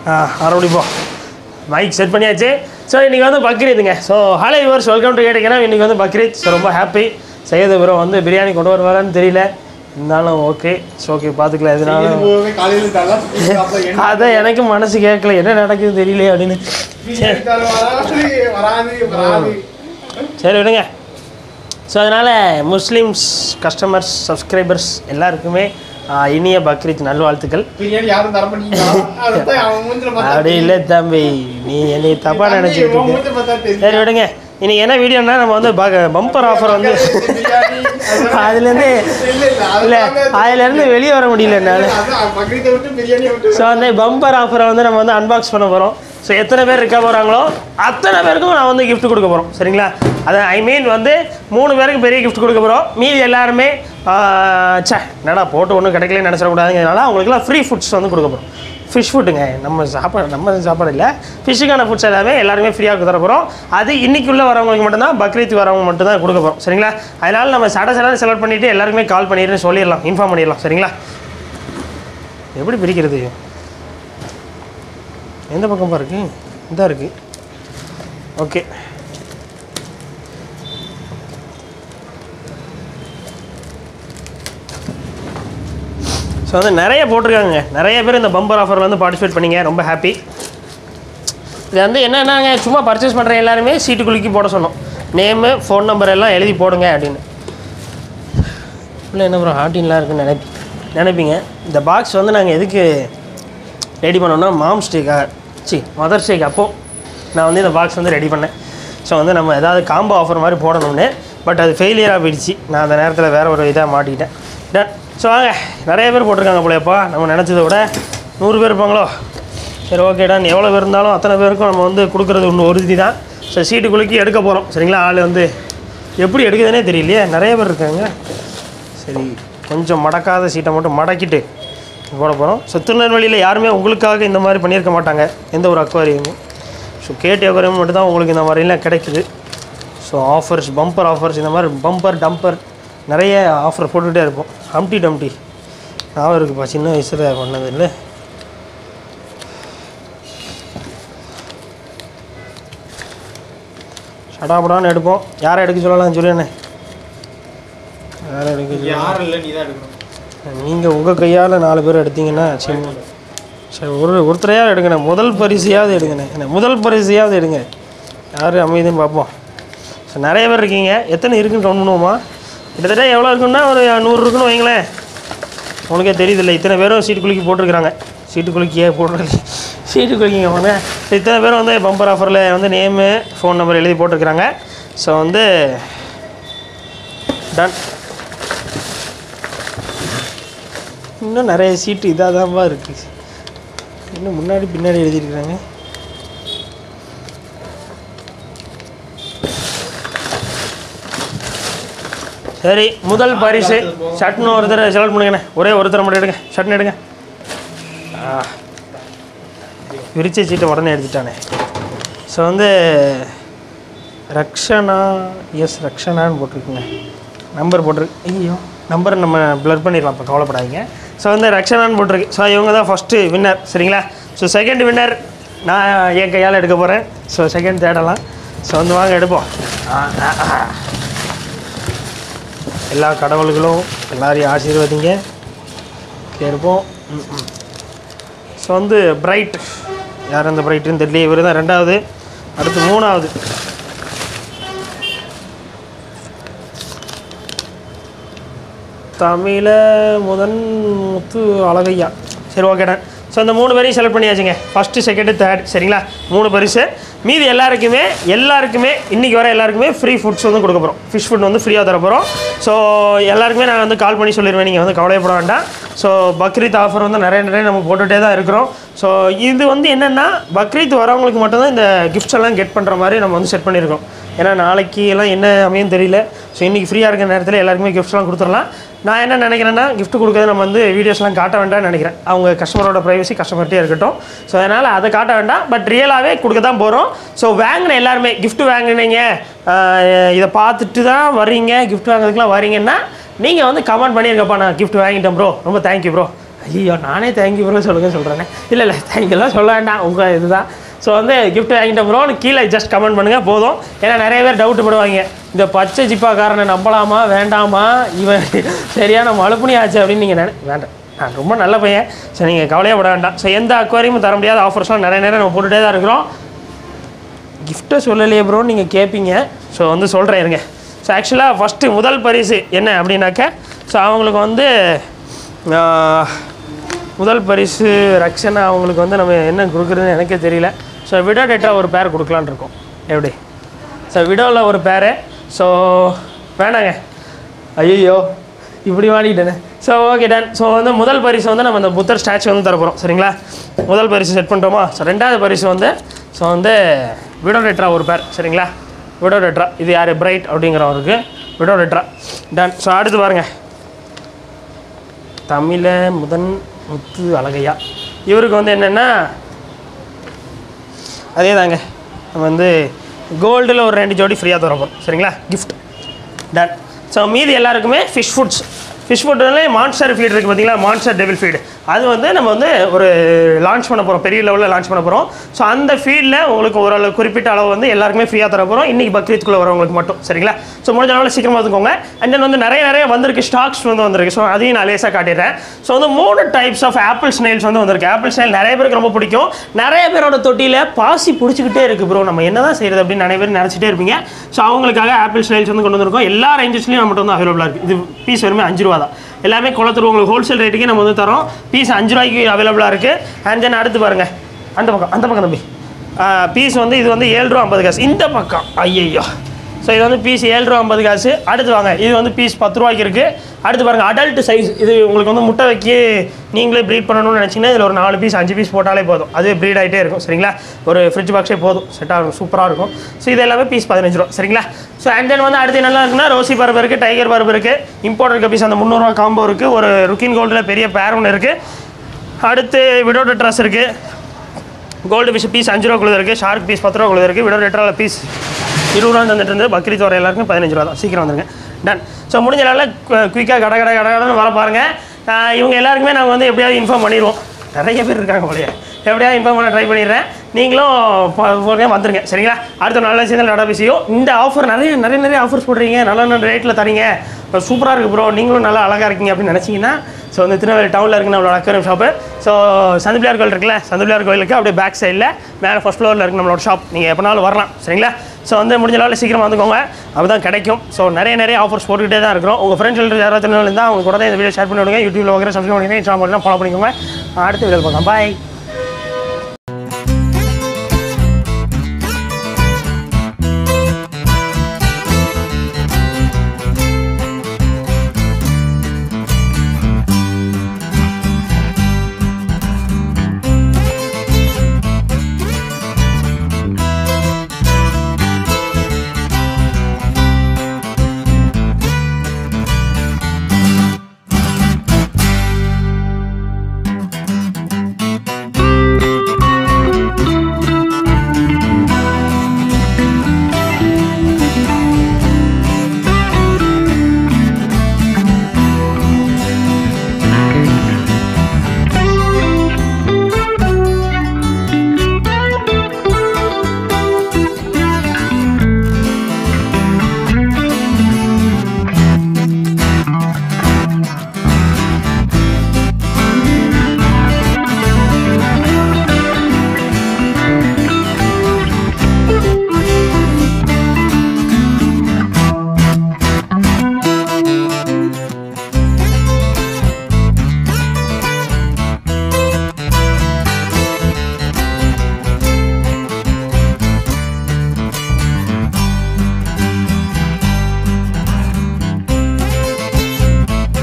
ஆ மறுபடியும் போ mic set பண்ணியாச்சு ஸோ இன்றைக்கி வந்து பக்ரீத்துங்க so hello yours welcome to கேட்டிங்கன்னா இன்றைக்கி வந்து பக்ரீத் ஸோ ரொம்ப ஹாப்பி செய்யது ப்ரோ வந்து பிரியாணி கொண்டு வருவாரான்னு தெரியல இருந்தாலும் ஓகே ஸோ ஓகே பார்த்துக்கலாம் எதுனாலும் போகவே காலையில தரல அப்புறம் என்ன அதான் எனக்கு மனசு கேட்கல என்ன நடக்குது தெரியல அப்படின்னு பிரியாணி தர வராது வராது வராது சரி விடுங்க ஸோ அதனால் முஸ்லீம்ஸ் கஸ்டமர்ஸ் சப்ஸ்கிரைபர்ஸ் எல்லாருக்குமே ஆ, இனிய பக்ரீத் நல்வாழ்த்துக்கள் பிரியாணி யாரும் தர மாட்டீங்களா அதுதான் அவன் மூஞ்சில பார்த்தா அப்படி இல்லை தம்பி நீ என்னை தப்பாக நினச்சிட்டு உன் இருக்க மூஞ்சில பார்த்தா தெரியும். சரி விடுங்க இன்னைக்கு என்ன வீடியோனா நம்ம வந்து பம்பர் ஆஃபர் வந்து பிரியாணி, அதெல்லாம் அதுலேருந்து இல்ல, இல்ல, இல்லை அதெல்லாம் அதுலேருந்து வெளியே வர முடியல என்னால் அதான் பக்ரீத்தை விட்டு பிரியாணியை விட்டு ஸோ அந்த பம்பர் ஆஃபரை வந்து நம்ம வந்து அன்பாக்ஸ் பண்ண போகிறோம் ஸோ எத்தனை பேர் இருக்க போகிறாங்களோ அத்தனை பேருக்கும் நான் வந்து gift கொடுக்க போகிறோம் சரிங்களா அது ஐ மீன் வந்து மூணு பேருக்கு பெரிய gift கொடுக்க போகிறோம் மீதி எல்லாருமே ஆஹ், ச்சே என்னடா போட்டு ஒன்றும் கிடைக்கலன்னு நினச்சிடக்கூடாதுங்கிறதுனால அவங்களுக்குலாம் ஃப்ரீ ஃபுட்ஸ் வந்து கொடுக்க போகிறோம் ஃபிஷ் ஃபுட்டுங்க நம்ம சாப்பாடு நம்ம சாப்பாடு இல்லை ஃபிஷ்ஷுக்கான ஃபுட்ஸ் எல்லாமே எல்லாருமே ஃப்ரீயாக தர போகிறோம் அது இன்னைக்குள்ளே வரவங்களுக்கு மட்டும்தான் பக்ரீத் வரவங்க மட்டும் தான் கொடுக்க போகிறோம் சரிங்களா அதனால் நம்ம சட சடன்னு செலக்ட் பண்ணிவிட்டு எல்லாருக்குமே கால் பண்ணிடுன்னு சொல்லிடலாம் இன்ஃபார்ம் பண்ணிடலாம் சரிங்களா எப்படி பிரிக்கிறது எந்த பக்கமாக இருக்கு இந்த இருக்கு ஓகே ஸோ வந்து நிறைய போட்டிருக்காங்க நிறைய பேர் இந்த பம்பர் ஆஃபரில் வந்து பார்ட்டிசிபேட் பண்ணீங்க ரொம்ப ஹாப்பி இது வந்து என்னென்னாங்க சும்மா பர்ச்சேஸ் பண்ணுற எல்லாருமே சீட்டு குலுக்கி போட சொன்னோம் நேமு ஃபோன் நம்பர் எல்லாம் எழுதி போடுங்க அப்படின்னு இல்லை என்ன ப்ரோ ஹாட்டின்லாம் இருக்குன்னு நினைப்பி நினைப்பீங்க இந்த பாக்ஸ் வந்து நாங்கள் எதுக்கு ரெடி பண்ணோம்னா மாம்ஸ் டேக்காக சி மதர்ஸ் டேக்கு அப்போது நான் வந்து இந்த பாக்ஸ் வந்து ரெடி பண்ணேன் ஸோ வந்து நம்ம ஏதாவது காம்போ ஆஃபர் மாதிரி போடணும்னு பட் அது ஃபெயிலியராக போயிடுச்சு நான் அந்த நேரத்தில் வேறு ஒரு இதாக மாட்டிக்கிட்டேன் டன் ஸோ வாங்க நிறைய பேர் போட்டிருக்காங்க போலயப்பா நம்ம நினச்சதை விட நூறு பேர் இருப்பாங்களோ சரி ஓகே டன் எவ்வளோ பேர் இருந்தாலும் அத்தனை பேருக்கும் நம்ம வந்து கொடுக்குறது ஒன்று உறுதி தான் ஸோ சீட்டு குலுக்கி எடுக்க போகிறோம் சரிங்களா ஆள் வந்து எப்படி எடுக்குதுன்னே தெரியலையே நிறைய பேர் இருக்காங்க சரி கொஞ்சம் மடக்காத சீட்டை மட்டும் மடக்கிட்டு போட போகிறோம் ஸோ திருநெல்வேலியில் யாருமே உங்களுக்காக இந்த மாதிரி பண்ணியிருக்க மாட்டாங்க எந்த ஒரு அக்வாரியமும் ஸோ கேட்டு அக்வாரியம் மட்டும் தான் உங்களுக்கு இந்த மாதிரிலாம் கிடைக்குது ஸோ ஆஃபர்ஸ் பம்பர் ஆஃபர்ஸ் இந்த மாதிரி பம்பர் டம்பர் நிறைய ஆஃபர் போட்டுகிட்டே இருப்போம் ஹம்டி டம்டி ஞாபகம் இருக்குப்பா சின்ன வயசில் பண்ணது இல்லை சடாபடான்னு எடுப்போம் யாரை எடுக்க சொல்லலாம் சொல்லுண்ணே யாரை எடுக்க சொல்ல யாரும் இல்லை நீ தான் எடுக்கணும் நீங்கள் உங்கள் கையால் நாலு பேர் எடுத்தீங்கன்னா சரி சரி ஒரு ஒருத்தரையாவது எடுங்கண்ணே முதல் பரிசையாவது எடுங்கண்ணே என்ன முதல் பரிசையாவது எடுங்க யார் அமைதின்னு பார்ப்போம் ஸோ நிறைய பேர் இருக்கீங்க எத்தனை இருக்குன்னு கவுண்ட் பண்ணுவோமா கிட்டத்தட்ட எவ்வளோ இருக்குன்னா ஒரு நூறு இருக்குன்னு வைங்களேன் உனக்கே தெரியுதில்ல இத்தனை பேரும் சீட்டு குலுக்கி போட்டிருக்கிறாங்க சீட்டு குலுக்கியே போட்டிருக்கு சீட்டு குலுக்கிங்க போங்க ஸோ இத்தனை பேரும் வந்து பம்பர் ஆஃபரில் வந்து நேமு ஃபோன் நம்பர் எழுதி போட்டிருக்கிறாங்க ஸோ வந்து டன் இன்னும் நிறைய சீட்டு இதாக தான்ப்பா இருக்குது இன்னும் முன்னாடி பின்னாடி எழுதியிருக்கிறாங்க சரி முதல் பரிசு சட்னு ஒருத்தர் செலக்ட் பண்ணுங்கண்ணே ஒரே ஒருத்தரை மட்டும் எடுங்க சட்னு எடுங்க ஆ. விரிச்ச சீட்டை உடனே எடுத்துட்டானே ஸோ வந்து ரக்ஷனா எஸ் ரக்ஷனான்னு போட்டிருக்குங்க நம்பர் போட்டிருக்கு ஐயோ நம்பரை நம்ம ப்ளர் பண்ணிடலாம் இப்போ கவலைப்படாதீங்க ஸோ வந்து ரக்ஷனான்னு போட்டிருக்கு ஸோ இவங்க தான் ஃபஸ்ட்டு வின்னர் சரிங்களா ஸோ செகண்ட் வின்னர் நான் என் கையால் எடுக்க போகிறேன் ஸோ செகண்ட் தேடலாம் ஸோ வந்து வாங்க எடுப்போம் ஆ, ஆ, ஆ. எல்லா கடவுள்களும் எல்லாரையும் ஆசீர்வதிங்க ஓகே இருப்போம் ஸோ வந்து பிரைட் யார் அந்த பிரைட்டுன்னு தெரியல இவர் தான் ரெண்டாவது அடுத்து மூணாவது தமிழ முதன் முத்து அழகையா சரி ஓகேடா ஸோ அந்த மூணு பேரையும் செலக்ட் பண்ணியாச்சுங்க ஃபஸ்ட்டு செகண்டு தேர்ட் சரிங்களா மூணு பரிசு மீதி எல்லாருக்குமே எல்லாருக்குமே இன்றைக்கி வர எல்லாருக்குமே ஃப்ரீ ஃபுட்ஸ் வந்து கொடுக்க போகிறோம் ஃபிஷ் ஃபுட் வந்து ஃப்ரீயாக தர போகிறோம் ஸோ எல்லாருக்குமே நான் வந்து கால் பண்ணி சொல்லிடுவேன் நீங்கள் வந்து கவலைப்பட வேண்டாம் ஸோ பக்ரீத் ஆஃபர் வந்து நிறைய நிறைய நம்ம போட்டுகிட்டே தான் இருக்கிறோம் ஸோ இது வந்து என்னென்னா பக்ரீத் வரவங்களுக்கு மட்டும்தான் இந்த கிஃப்ட்ஸ் எல்லாம் கெட் பண்ணுற மாதிரி நம்ம வந்து செட் பண்ணியிருக்கோம் ஏன்னா நாளைக்கு எல்லாம் என்ன அமையும் தெரியல ஸோ இன்றைக்கி ஃப்ரீயாக இருக்கிற நேரத்தில் எல்லாருக்குமே கிஃப்ட்ஸ்லாம் கொடுத்துடலாம் நான் என்ன நினைக்கிறேன்னா gift கொடுக்கறது நம்ம வந்து வீடியோஸ்லாம் காட்ட வேண்டாம்னு நினைக்கிறேன் அவங்க கஸ்டமரோட ப்ரைவசி கஸ்டமர்கிட்டே இருக்கட்டும் ஸோ அதனால் அதை காட்ட வேண்டாம் பட் ரியலாகவே கொடுக்க தான் போகிறோம் ஸோ வாங்கின எல்லாருமே gift வாங்கினீங்க ஆஹ் இதை பார்த்துட்டு தான் வர்றீங்க gift வாங்குறதுக்குலாம் வரீங்கன்னா நீங்கள் வந்து கமெண்ட் பண்ணியிருக்கப்பா நான் gift வாங்கிட்டேன் ப்ரோ ரொம்ப தேங்க்யூ ப்ரோ ஐயோ நானே தேங்க்யூ ப்ரோ சொல்லுங்க சொல்கிறேனே இல்லை இல்லை தேங்க்யூலாம் சொல்ல வேண்டாம் உங்கள் இதுதான் ஸோ வந்து gift வாங்கிட்ட ப்ரோன்னு கீழே ஜஸ்ட் கமெண்ட் பண்ணுங்கள் போதும் ஏன்னா நிறைய பேர் டவுட் படுவாங்க இந்த பச்சை ஜிப்பாக்காரனை நம்பலாமா வேண்டாமா இவன் சரியான மழுப்புனி ஆச்சு அப்படின்னு நீங்கள் நினை வேண்டாம் நான் ரொம்ப நல்ல பையன் ஸோ நீங்கள் கவலையப்பட வேண்டாம் ஸோ எந்த அக்வாரியும் தர முடியாத ஆஃபர்ஸ்லாம் நிறைய நேரம் நம்ம போட்டுகிட்டே தான் இருக்கிறோம் கிஃப்ட்டை சொல்லலையே ப்ரோ நீங்கள் கேட்பீங்க ஸோ வந்து சொல்கிறேன் இருங்க ஸோ ஆக்சுவலாக ஃபஸ்ட்டு முதல் பரிசு என்ன அப்படின்னாக்க ஸோ அவங்களுக்கு வந்து ஆஹ், முதல் பரிசு ரக்ஷனா அவங்களுக்கு வந்து நம்ம என்ன கொடுக்குறதுன்னு எனக்கே தெரியல ஸோ விடோ டேட்டா ஒரு பேர் கொடுக்கலான்னு இருக்கோம் எப்படி ஸோ விடோவில் ஒரு பேர் ஸோ வேணாங்க ஐயோ இப்படி வாடிட்டேனே ஸோ ஓகே டன் ஸோ வந்து முதல் பரிசு வந்து நம்ம இந்த புத்தர் ஸ்டாச்சு வந்து தரப்போகிறோம் சரிங்களா முதல் பரிசு செட் பண்ணிட்டோமா ஸோ ரெண்டாவது பரிசு வந்து ஸோ வந்து விடோ டெட்ரா ஒரு பேர் சரிங்களா விடோ டெட்ரா இது யார் பிரைட் அப்படிங்கிறவருக்கு விடோ டெட்ரா டன் ஸோ அடுத்து பாருங்க தமிழ முதன் முத்து அழகையா இவருக்கு வந்து என்னென்னா அதே தாங்க நம்ம வந்து கோல்டில் ஒரு ரெண்டு ஜோடி ஃப்ரீயாக தரப்போம் சரிங்களா gift டன் ஸோ மீதி எல்லாருக்குமே ஃபிஷ் ஃபுட்ஸ் ஃபிஷ் ஃபுட்லேயே மான்ஸ்டர் ஃபீட் இருக்குது பார்த்தீங்களா மான்ஸ்டர் டெவில் ஃபீடு அது வந்து நம்ம வந்து ஒரு லான்ச் பண்ண போகிறோம் பெரிய லெவலில் லான்ச் பண்ண போகிறோம் ஸோ அந்த ஃபீல்டில் உங்களுக்கு ஓரளவு குறிப்பிட்ட அளவு வந்து எல்லாருக்குமே ஃப்ரீயாக தர போகிறோம் இன்றைக்கி பக்ரீத்குள்ளே வரவங்களுக்கு மட்டும் சரிங்களா ஸோ முடிஞ்ச அளவில் சீக்கிரமாக வந்துக்கோங்க அண்ட் தென் வந்து நிறைய நிறைய வந்திருக்கு ஸ்டாக்ஸ் வந்து வந்திருக்கு ஸோ அதையும் நான் லேசாக காட்டிடுறேன் ஸோ வந்து மூணு டைப்ஸ் ஆஃப் ஆப்பிள் ஸ்னைல்ஸ் வந்து வந்திருக்கு ஆப்பிள் ஸ்னைல் நிறைய பேருக்கு ரொம்ப பிடிக்கும் நிறைய பேரோட தொட்டியில் பாசி பிடிச்சிக்கிட்டே இருக்குது ப்ரோ நம்ம என்ன தான் செய்கிறது அப்படின்னு நிறைய பேர் நினச்சிட்டே இருப்பீங்க ஸோ அவங்களுக்காக ஆப்பிள் ஸ்னைல்ஸ் வந்து கொண்டு வந்திருக்கோம் எல்லா ரேஞ்சஸ்லையும் நம்மகிட்ட வந்து அவைலபிளாக இருக்குது இது பீஸ் வெறுமே அஞ்சு ரூபா தான் எல்லாமே குளத்தூர் உங்களுக்கு ஹோல்சேல் ரேட்டுக்கே நம்ம வந்து தரோம் பீஸ் அஞ்சு ரூபாய்க்கு அவைலபிளாக இருக்குது அண்ட் தென் அடுத்து பாருங்கள் அந்த பக்கம் அந்த பக்கம் தம்பி பீஸ் வந்து இது வந்து ஏழு ரூபா ஐம்பது காசு இந்த பக்கம் ஐயையோ ஸோ இது வந்து பீஸ் ஏழு ரூபா ஐம்பது காசு அடுத்து வாங்க இது வந்து பீஸ் பத்து ரூபாய்க்கு இருக்குது அடுத்து பாருங்கள் அடல்ட் சைஸ் இது உங்களுக்கு வந்து முட்டை வைக்க நீங்களே ப்ரீட் பண்ணணும்னு நினச்சிங்கன்னா இதில் ஒரு நாலு பீஸ் அஞ்சு பீஸ் போட்டாலே போதும் அதுவே ப்ரீட் ஆகிட்டே இருக்கும் சரிங்களா ஒரு ஃப்ரிட்ஜ் பாக்ஸே போதும் செட் ஆகும் சூப்பராக இருக்கும் ஸோ இது எல்லாமே பீஸ் பதினஞ்சு ரூபா சரிங்களா ஸோ அண்ட் தென் வந்து அடுத்து என்னெல்லாம் இருக்குன்னா ரோசி பருப்பு இருக்குது டைகர் பருப்பு இருக்குது இம்போர்ட்டட் பீஸ் அந்த முந்நூறுரூவா காம்போ இருக்குது ஒரு ருக்கின் கோல்டில் பெரிய பேர் ஒன்று இருக்குது அடுத்து விடோட ட்ரெஸ் இருக்குது கோல்டு ஃபிஷ் பீஸ் அஞ்சு ரூபா குழுது இருக்குது ஷார்க் பீஸ் பத்து ரூபா குழுது இருக்குது விடோ ரெட்டரில் பீஸ் இருபது ரூபா தந்துட்டு இருந்து பக்ரீத் வர எல்லாருக்கும் பதினஞ்சு ரூபா தான் சீக்கிரம் வந்துருங்க டன் ஸோ முடிஞ்ச அளவில் குயிக்காக கட கட கட கடன்னு வர பாருங்க ஆஹ் இவங்க எல்லாருக்குமே நாங்கள் வந்து எப்படியாவது இன்ஃபார்ம் பண்ணிடுவோம் நிறைய பேர் இருக்காங்க போலயே எப்படியாவது இன்ஃபார்ம் பண்ண ட்ரை பண்ணிடுறேன் நீங்களும் ப- போங்க வந்துருங்க சரிங்களா அடுத்த நல்ல விஷயங்கள் நட விஷயம் இந்த ஆஃபர் நிறைய நிறைய நிறைய ஆஃபர்ஸ் போடுறீங்க நல்ல நல்ல ரேட்டில் தரீங்க சூப்பராக இருக்குது ப்ரோ நீங்களும் நல்லா அழகாக இருக்கீங்க அப்படின்னு நினச்சிங்கன்னா ஸோ வந்து திருநெல்வேலி டவுனில் இருக்கு நம்மளோட அக்வரியம் ஷாப்பு ஸோ சந்திப்பிள்ளையார் கோயில் இருக்குல்ல சந்திப்பிள்ளையார் கோயிலுக்கு அப்படியே பேக் சைடில் மேலே ஃபஸ்ட் ஃப்ளோரில் இருக்கு நம்மளோட ஷாப் நீங்கள் எப்போனாலும் வரலாம் சரிங்களா ஸோ வந்து முடிஞ்ச அளவில் சீக்கிரமாக வந்துக்கோங்க அப்போ தான் கிடைக்கும் ஸோ நிறைய நிறைய ஆஃபர்ஸ் போட்டுக்கிட்டே தான் இருக்கிறோம் உங்கள் ஃப்ரெண்ட்ஸ் யாராவது திருநெல்வேலி இருந்தால் அவங்க கூட தான் இந்த வீடியோ ஷேர் பண்ணி விடுங்க யூடியூப்ல வைக்கிற சப்ஸ்கிரைப் பண்ணிங்க இன்ஸ்டாகிராம் ஃபாலோ பண்ணிக்கோங்க அடுத்த வீடியோ பார்க்கலாம் பாய்